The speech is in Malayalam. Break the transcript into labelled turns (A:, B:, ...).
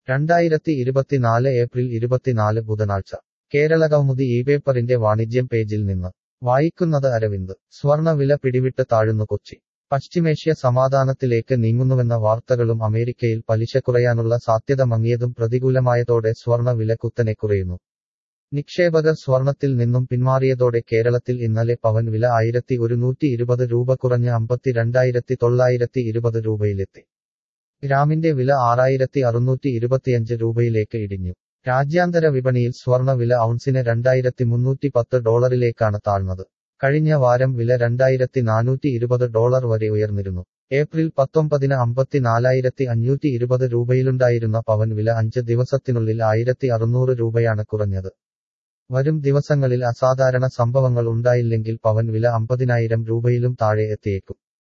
A: രണ്ടായിരത്തി ഇരുപത്തിനാല് ഏപ്രിൽ ഇരുപത്തിനാല് ബുധനാഴ്ച കേരള കൗമുദി ഈ പേപ്പറിന്റെ വാണിജ്യം പേജിൽ നിന്ന് വായിക്കുന്നത് അരവിന്ദ് സ്വർണ വില പിടിവിട്ട് താഴുന്നു കൊച്ചി പശ്ചിമേഷ്യ സമാധാനത്തിലേക്ക് നീങ്ങുന്നുവെന്ന വാർത്തകളും അമേരിക്കയിൽ പലിശ കുറയാനുള്ള സാധ്യത മങ്ങിയതും പ്രതികൂലമായതോടെ സ്വർണ വില കുത്തനെ കുറയുന്നു നിക്ഷേപകർ സ്വർണത്തിൽ നിന്നും പിന്മാറിയതോടെ കേരളത്തിൽ ഇന്നലെ പവൻ വില ആയിരത്തി ഒരുന്നൂറ്റി ഇരുപത് രൂപ കുറഞ്ഞ് അമ്പത്തി രണ്ടായിരത്തി തൊള്ളായിരത്തി ഇരുപത് രൂപയിലെത്തി ഗ്രാമിന്റെ വില ആറായിരത്തി അറുന്നൂറ്റി ഇരുപത്തിയഞ്ച് രൂപയിലേക്ക് ഇടിഞ്ഞു രാജ്യാന്തര വിപണിയിൽ സ്വർണ വില ഔൺസിന് രണ്ടായിരത്തി മുന്നൂറ്റി പത്ത് ഡോളറിലേക്കാണ് താഴ്ന്നത് കഴിഞ്ഞ വാരം വില രണ്ടായിരത്തി നാനൂറ്റി ഇരുപത് ഡോളർ വരെ ഉയർന്നിരുന്നു ഏപ്രിൽ പത്തൊമ്പതിന് അമ്പത്തിനാലായിരത്തി അഞ്ഞൂറ്റി ഇരുപത് രൂപയിലുണ്ടായിരുന്ന പവൻ വില അഞ്ച് ദിവസത്തിനുള്ളിൽ ആയിരത്തി അറുന്നൂറ് രൂപയാണ് കുറഞ്ഞത് വരും ദിവസങ്ങളിൽ അസാധാരണ സംഭവങ്ങൾ ഉണ്ടായില്ലെങ്കിൽ പവൻ വില അമ്പതിനായിരം രൂപയിലും താഴെ എത്തിയേക്കും